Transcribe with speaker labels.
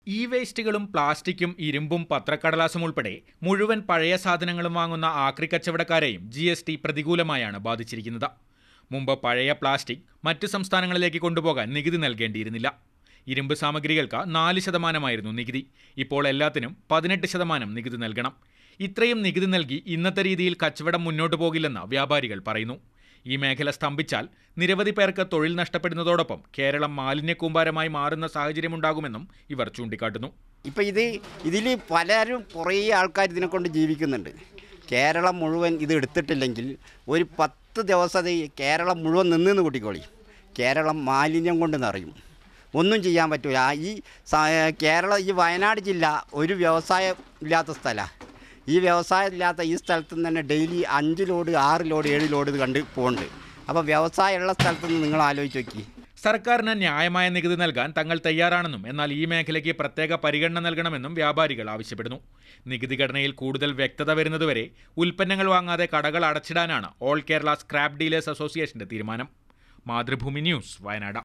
Speaker 1: E വേസ്റ്റുകളും പ്ലാസ്റ്റിക്കും ഇരുമ്പും പത്രക്കടലാസും ഉൾപ്പെടെ മുഴുവൻ പഴയ സാധനങ്ങളും വാങ്ങുന്ന ആക്രി കച്ചവടക്കാരെയും ജി എസ് ടി പ്രതികൂലമായാണ് ബാധിച്ചിരിക്കുന്നത് മുമ്പ് പഴയ പ്ലാസ്റ്റിക് മറ്റ് സംസ്ഥാനങ്ങളിലേക്ക് കൊണ്ടുപോകാൻ നികുതി നൽകേണ്ടിയിരുന്നില്ല ഇരുമ്പ് സാമഗ്രികൾക്ക് നാല് ശതമാനമായിരുന്നു നികുതി ഇപ്പോൾ എല്ലാത്തിനും പതിനെട്ട് ശതമാനം നികുതി നൽകണം ഇത്രയും നികുതി നൽകി ഇന്നത്തെ രീതിയിൽ കച്ചവടം മുന്നോട്ടു പോകില്ലെന്ന് വ്യാപാരികൾ പറയുന്നു ഈ മേഖല സ്തംഭിച്ചാൽ നിരവധി പേർക്ക് തൊഴിൽ നഷ്ടപ്പെടുന്നതോടൊപ്പം കേരളം മാലിന്യക്കൂമ്പാരമായി മാറുന്ന സാഹചര്യമുണ്ടാകുമെന്നും ഇവർ ചൂണ്ടിക്കാട്ടുന്നു
Speaker 2: ഇപ്പം ഇത് ഇതിൽ പലരും കുറേ ആൾക്കാർ ഇതിനെ കൊണ്ട് ജീവിക്കുന്നുണ്ട് കേരളം മുഴുവൻ ഇത് എടുത്തിട്ടില്ലെങ്കിൽ ഒരു പത്ത് ദിവസം ഈ കേരളം മുഴുവൻ നിന്നെന്ന് കൂട്ടിക്കോളി കേരളം മാലിന്യം കൊണ്ട് നിറയും ഒന്നും ചെയ്യാൻ പറ്റില്ല ഈ സ- കേരളം ഈ വയനാട് ജില്ല ഒരു വ്യവസായം ഇല്ലാത്ത സ്ഥലമാണ് ഈ വ്യവസായം ഇല്ലാത്ത ഈ സ്ഥലത്ത് നിന്ന് തന്നെ ഡെയിലി അഞ്ച് ലോഡ് ആറ് ലോഡ് ഏഴ് ലോഡ് ഇത് കണ്ട് പോകുന്നുണ്ട് അപ്പോൾ വ്യവസായമുള്ള സ്ഥലത്ത് നിന്ന് നിങ്ങൾ ആലോചിച്ച് നോക്കി
Speaker 1: സർക്കാരിന് ന്യായമായ നികുതി നൽകാൻ തങ്ങൾ തയ്യാറാണെന്നും എന്നാൽ ഈ മേഖലയ്ക്ക് പ്രത്യേക പരിഗണന നൽകണമെന്നും വ്യാപാരികൾ ആവശ്യപ്പെടുന്നു നികുതി ഘടനയിൽ കൂടുതൽ വ്യക്തത വരുന്നതുവരെ ഉൽപ്പന്നങ്ങൾ വാങ്ങാതെ കടകൾ അടച്ചിടാനാണ് ഓൾ കേരള സ്ക്രാപ്പ് ഡീലേഴ്സ് അസോസിയേഷന്റെ തീരുമാനം മാതൃഭൂമി ന്യൂസ് വയനാട്